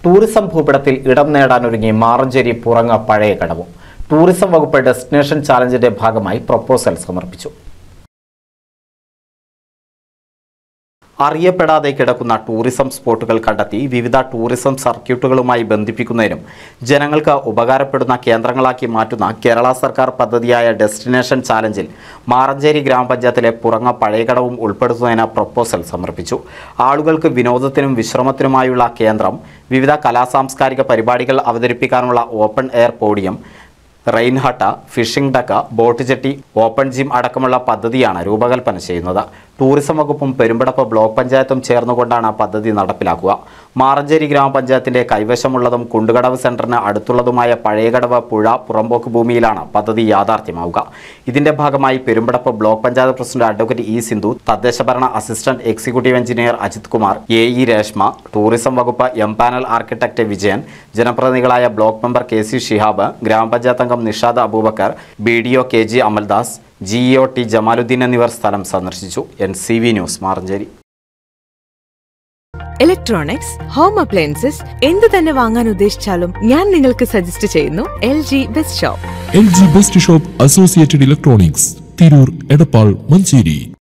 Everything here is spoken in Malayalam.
ടൂറിസം ഭൂപടത്തിൽ ഇടം നേടാനൊരുങ്ങി മാറഞ്ചേരി പുറങ്ങ പഴയ കടവും ടൂറിസം വകുപ്പ് ഡെസ്റ്റിനേഷൻ ചാലഞ്ചിന്റെ ഭാഗമായി പ്രപ്പോസൽ സമർപ്പിച്ചു അറിയപ്പെടാതെ കിടക്കുന്ന ടൂറിസം സ്പോട്ടുകൾ കണ്ടെത്തി വിവിധ ടൂറിസം സർക്യൂട്ടുകളുമായി ബന്ധിപ്പിക്കുന്നതിനും ജനങ്ങൾക്ക് ഉപകാരപ്പെടുന്ന കേന്ദ്രങ്ങളാക്കി മാറ്റുന്ന കേരള സർക്കാർ പദ്ധതിയായ ഡെസ്റ്റിനേഷൻ ചാലഞ്ചിൽ മാറഞ്ചേരി ഗ്രാമപഞ്ചായത്തിലെ പുറങ്ങ പഴയകടവും ഉൾപ്പെടുത്തുന്നതിന് പ്രപ്പോസൽ സമർപ്പിച്ചു ആളുകൾക്ക് വിനോദത്തിനും വിശ്രമത്തിനുമായുള്ള കേന്ദ്രം വിവിധ കലാസാംസ്കാരിക പരിപാടികൾ അവതരിപ്പിക്കാനുള്ള open air podium rain hut fishing deck boat jetty open gym അടക്കമുള്ള പദ്ധതിയാണ് രൂപകൽപ്പന ചെയ്യുന്നത് ടൂറിസം വകുപ്പും പെരുമ്പടപ്പ് ബ്ലോക്ക് പഞ്ചായത്തും ചേർന്നുകൊണ്ടാണ് പദ്ധതി നടപ്പിലാക്കുക മാറഞ്ചേരി ഗ്രാമപഞ്ചായത്തിന്റെ കൈവശമുള്ളതും കുണ്ടുകടവ് സെന്ററിന് അടുത്തുള്ളതുമായ പഴയകടവ് പുഴ പുറമ്പോക്ക് ഭൂമിയിലാണ് പദ്ധതി യാഥാർത്ഥ്യമാവുക ഇതിന്റെ ഭാഗമായി Perumpadappu block panchayat president advocate E Sindhu തദ്ദേശഭരണ assistant executive engineer Ajith Kumar A E Reshma tourism വകുപ്പ് എം പാനൽ ആർക്കിടെക്ട് വിജയൻ ജനപ്രതിനിധികളായ block member K C Shihab ഗ്രാമപഞ്ചായത്ത് അംഗം Nishad Aboobacker B D O K G Amaldas G E O T Jamaluddin എന്നിവർ സ്ഥലം സന്ദർശിച്ചു N C V news Maranchery electronics home appliances എന്ത് തന്നെ വാങ്ങാൻ ഉദ്ദേശിച്ചാലും ഞാൻ നിങ്ങൾക്ക് സജസ്റ്റ് ചെയ്യുന്നു L G best shop L G best shop associated electronics Tirur Edappal Manjeri